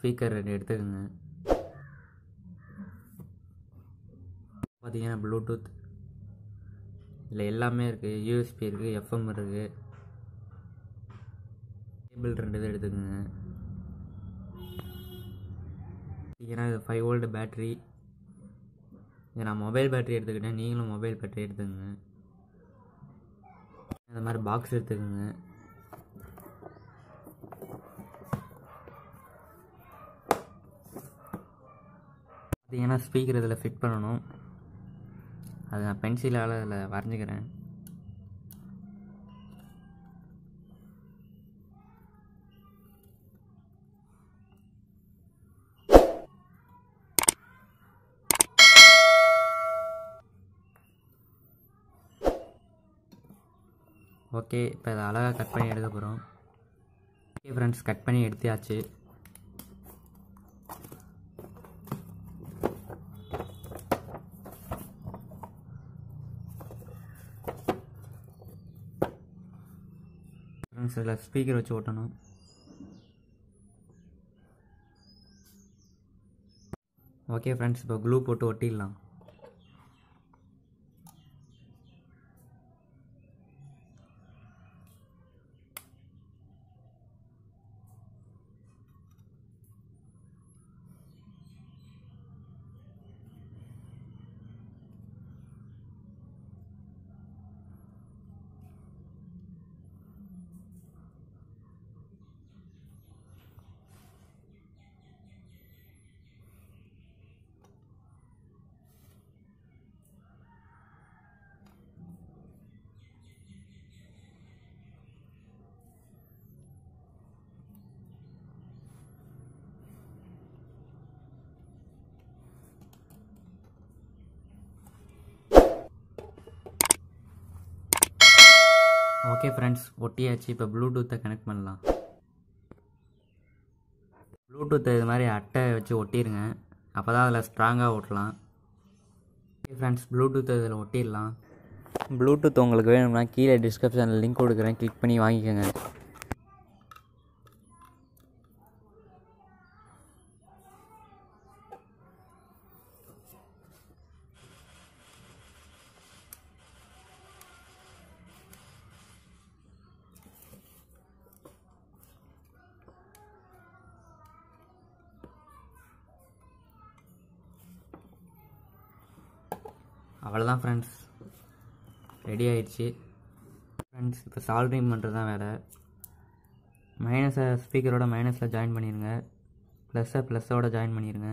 Speaker ரெண்டு எடுத்துக்கோங்க பார்த்தீங்கன்னா ப்ளூடூத் இதில் எல்லாமே இருக்குது யூஎஸ்பி இருக்குது எஃப்எம் இருக்குது கேபிள் ரெண்டு இது எடுத்துக்கோங்க பார்த்தீங்கன்னா இது ஃபைவ் வோல்ட் பேட்ரி இது நான் மொபைல் பேட்டரி எடுத்துக்கிட்டேன் நீங்களும் மொபைல் பேட்டரி எடுத்துக்கோங்க இந்த மாதிரி பாக்ஸ் எடுத்துக்கோங்க பார்த்தீங்கன்னா ஸ்பீக்கர் இதில் ஃபிட் பண்ணணும் அது நான் பென்சிலால் அதில் வரைஞ்சிக்கிறேன் ஓகே இப்போ இதை அழகாக கட் பண்ணி எடுக்க போகிறோம் ஓகே ஃப்ரெண்ட்ஸ் கட் பண்ணி எடுத்தாச்சு ஃப்ரெண்ட்ஸ் இதில் ஸ்பீக்கர் வச்சு ஓட்டணும் ஓகே ஃப்ரெண்ட்ஸ் இப்போ க்ளூ போட்டு ஒட்டிடலாம் ஓகே ஃப்ரெண்ட்ஸ் ஒட்டியாச்சு இப்போ ப்ளூடூத்தை கனெக்ட் பண்ணலாம் ப்ளூடூத்தை இது மாதிரி அட்டை வச்சு ஒட்டிடுங்க அப்போ தான் அதில் ஸ்ட்ராங்காக ஓட்டலாம் ஓகே ஃப்ரெண்ட்ஸ் ப்ளூடூத்தை இதில் ஒட்டிடலாம் ப்ளூடூத் உங்களுக்கு வேணும்னா கீழே டிஸ்கிரிப்ஷனில் லிங்க் கொடுக்குறேன் கிளிக் பண்ணி வாங்கிக்கோங்க அவ்வளோதான் ஃப்ரெண்ட்ஸ் ரெடி ஆயிடுச்சு ஃப்ரெண்ட்ஸ் இப்போ சால்ட்ரிங் பண்ணுறது தான் வேலை மைனஸை ஸ்பீக்கரோட மைனஸில் ஜாயின் பண்ணிடுங்க ப்ளஸ்ஸை ப்ளஸ்ஸோட ஜாயின் பண்ணிடுங்க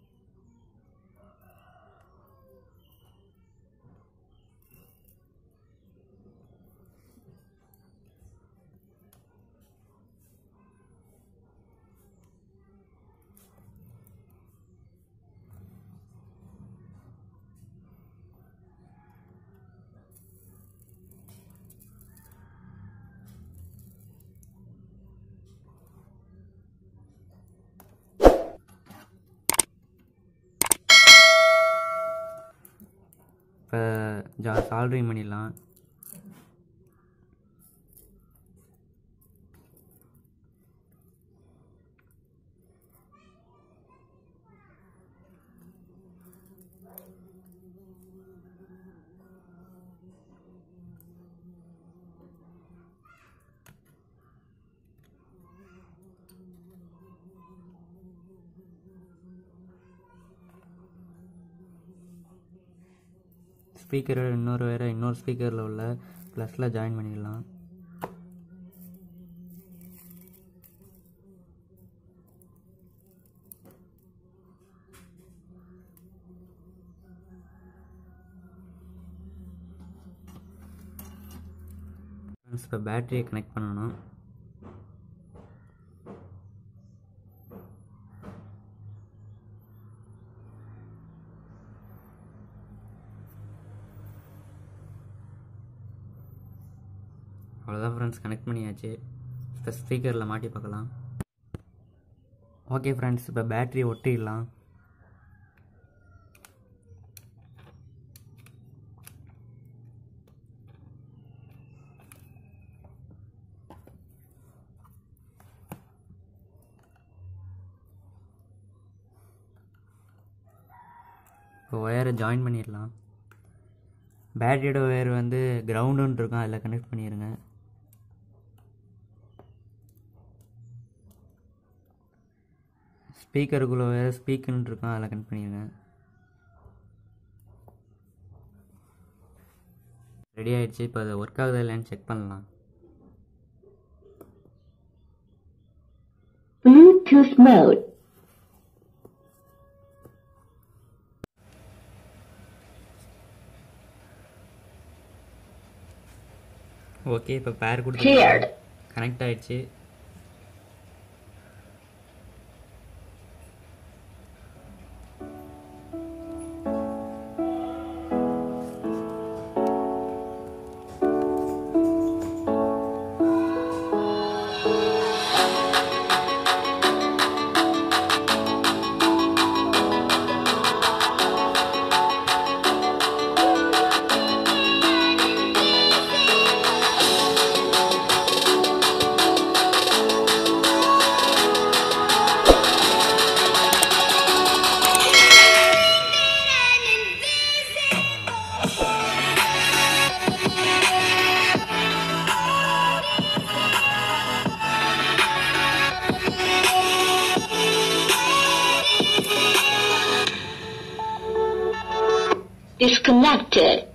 இப்போ ஜா சால்ட்ரிங் பண்ணிடலாம் ஸ்பீக்கரோட இன்னொரு வேறு இன்னொரு ஸ்பீக்கரில் உள்ள ப்ளஸில் ஜாயின் பண்ணிடலாம் இப்போ பேட்டரியை கனெக்ட் பண்ணணும் அவ்வளோதான் ஃப்ரெண்ட்ஸ் கனெக்ட் பண்ணியாச்சு இப்போ ஸ்பீக்கரில் மாட்டி பார்க்கலாம் ஓகே ஃப்ரெண்ட்ஸ் இப்போ பேட்ரி ஒட்டிடலாம் இப்போ ஒயரை ஜாயின் பண்ணிடலாம் பேட்டரியோட ஒயர் வந்து கிரவுண்டுன்னு இருக்கும் அதில் கனெக்ட் பண்ணிடுங்க ஸ்பீக்கருக்குள்ளே ஒயர் ஸ்பீக்கர்னு இருக்கும் அதில் கனெக்ட் பண்ணிடுங்க ரெடி ஆயிடுச்சு இப்போ அது ஒர்க் ஆகுதா இல்லைன்னு செக் பண்ணலாம் Bluetooth mode. ஓகே இப்போ பேர் கொடுத்து Paired. கனெக்ட் ஆயிடுச்சு Disconnected.